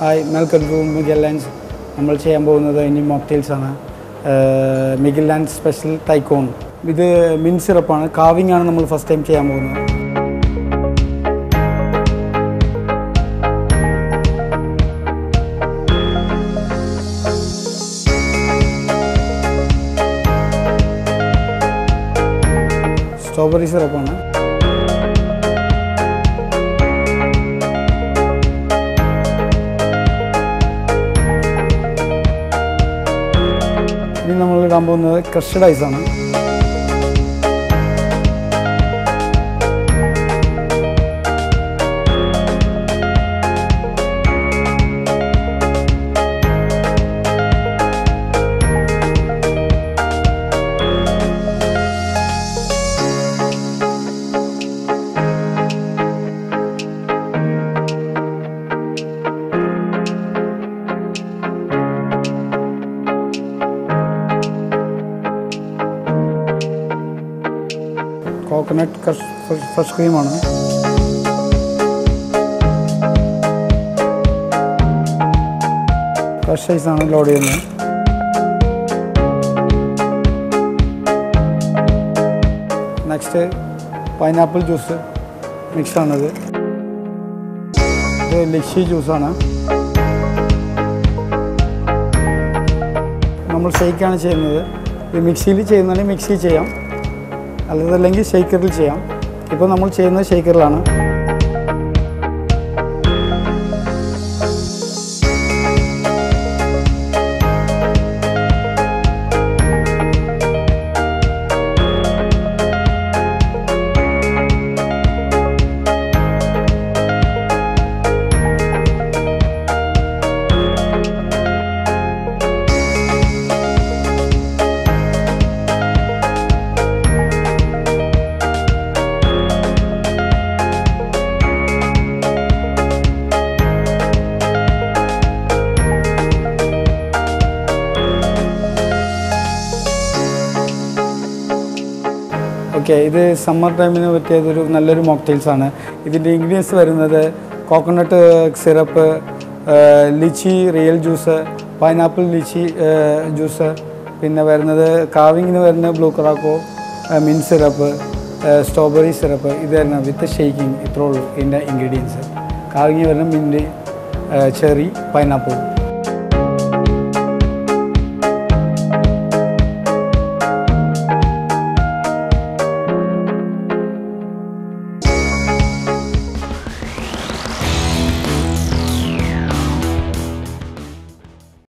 hi welcome to Miguel Lands നമ്മൾ ചെയ്യാൻ പോകുന്നത് ഇനി മോക്ടെയിൽസ് ആണ് മിഗൽ ലാൻഡ് സ്പെഷ്യൽ ടൈക്കോൺ ഇത് മിൻ സിറപ്പാണ് കാവിംഗ് ആണ് നമ്മൾ ഫസ്റ്റ് ടൈം ചെയ്യാൻ പോകുന്നത് സ്ട്രോബെറി സിറപ്പാണ് ഇനി നമ്മൾ ഇടാൻ പോകുന്നത് ക്രഷഡ് ഐസ് ആണ് കോക്കനട്ട് ഫ്രഷ് ക്രീമാണ് ഫ്രഷ് ഐസാണ് ലോഡ് ചെയ്യുന്നത് നെക്സ്റ്റ് പൈനാപ്പിൾ ജ്യൂസ് മിക്സാണിത് ഇത് ലക്ഷി ജ്യൂസാണ് നമ്മൾ ഷെയ്ക്കാണ് ചെയ്യുന്നത് ഇത് മിക്സിയിൽ ചെയ്യുന്നതിന് മിക്സി ചെയ്യാം അല്ലാതല്ലെങ്കിൽ ഷെയ്ക്കറിൽ ചെയ്യാം ഇപ്പോൾ നമ്മൾ ചെയ്യുന്നത് ഷെയ്ക്കറിലാണ് ഓക്കെ ഇത് സമ്മർ ടൈമിന് പറ്റിയതൊരു നല്ലൊരു മോക്ടെയിൽസ് ആണ് ഇതിൻ്റെ ഇൻഗ്രീഡിയൻസ് വരുന്നത് coconut syrup lychee real juice pineapple lychee juice പിന്നെ വരുന്നത് കാവിങ്ങിന് വരുന്ന ബ്ലൂ കൊറാക്കോ മിൻ സിറപ്പ് സ്ട്രോബെറി സിറപ്പ് ഇത് തന്നെ വിത്ത് ഷെയ്ക്കിങ് ഇത്രേ ഉള്ളൂ ഇതിൻ്റെ ഇൻഗ്രീഡിയൻസ് കാവിങ് വരുന്ന മിൻറ്റ് ചെറി പൈനാപ്പിൾ